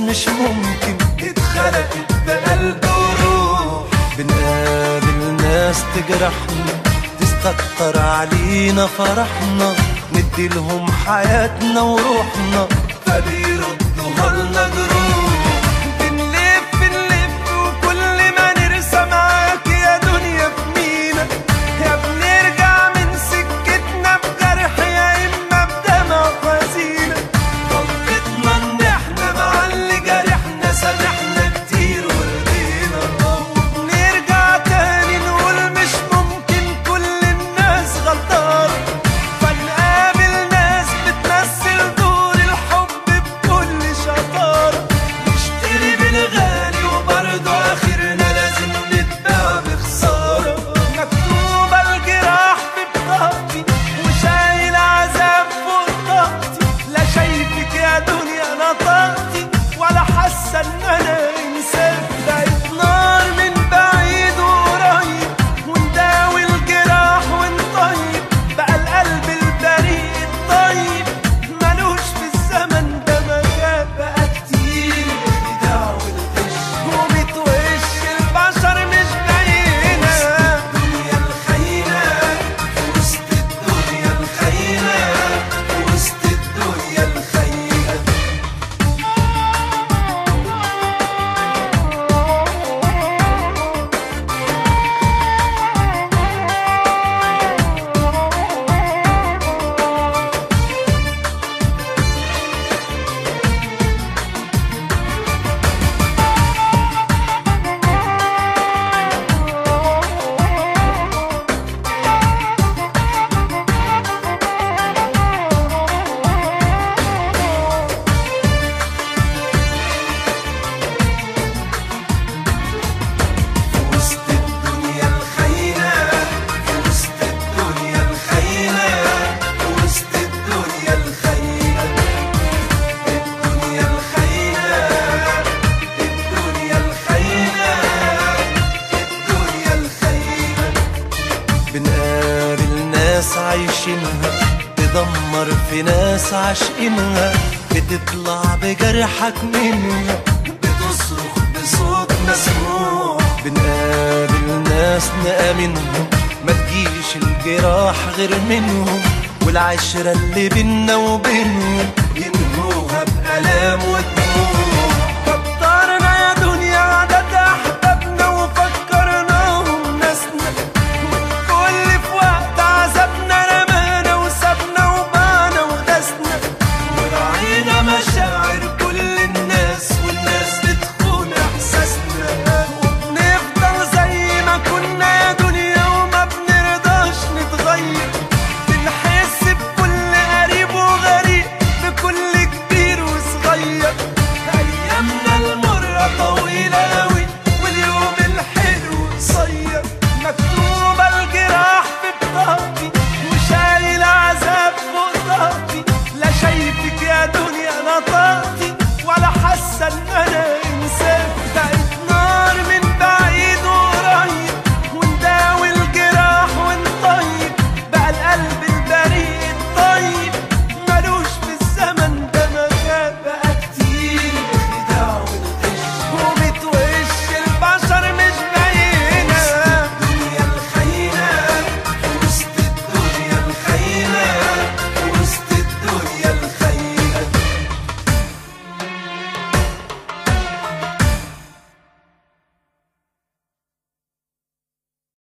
مش ممكن اتخلقت بقلب وروح بنقابل ناس تجرحنا تستكتر علينا فرحنا نديلهم حياتنا وروحنا فبيردوها لنا جروح بنلف نلف وكل ما نرسى معاك يا دنيا في مينا يا بنرجع من سكتنا بجرح يا اما بدمع حزينة غلطتنا ان احنا مع اللي جرحنا سامحنا كتير ورضينا وبنرجع تاني نقول مش ممكن كل الناس غلطانة فنقابل ناس بتمثل دور الحب بكل شطارة نشتري بالغالي وبرضه آخرنا لازم نتباع بخسارة مكتوبة الجراح في بطاقتي وشايل عذاب فوق طاقتي لا شايفك يا دنيا نطقتي ولا حاسة إن أنا إنسان بقيت نار من بعيد وقريب ونداوي الجراح ونطيب بقى القلب البريء الطيب ملوش في الزمن ده مكان بقى كتير الخداع والغش وميت وش البشر مش باينة الدنيا الخاينة في وسط الدنيا الخاينة في وسط الدنيا الخاينة في وسط الدنيا الخاينة في وسط الدنيا الخاينة في وسط الدنيا الخاينة الدنيا الخاينة الدنيا الخاينة الدنيا الخاينة بنقابل ناس عايشينها تدمر في ناس عاشقينها بتطلع بجرحك منها بتصرخ بصوت مسموع بنقابل ناس نآمنهم ما تجيش الجراح غير منهم والعشرة اللي بينا وبينهم ينهوها بألام ودموع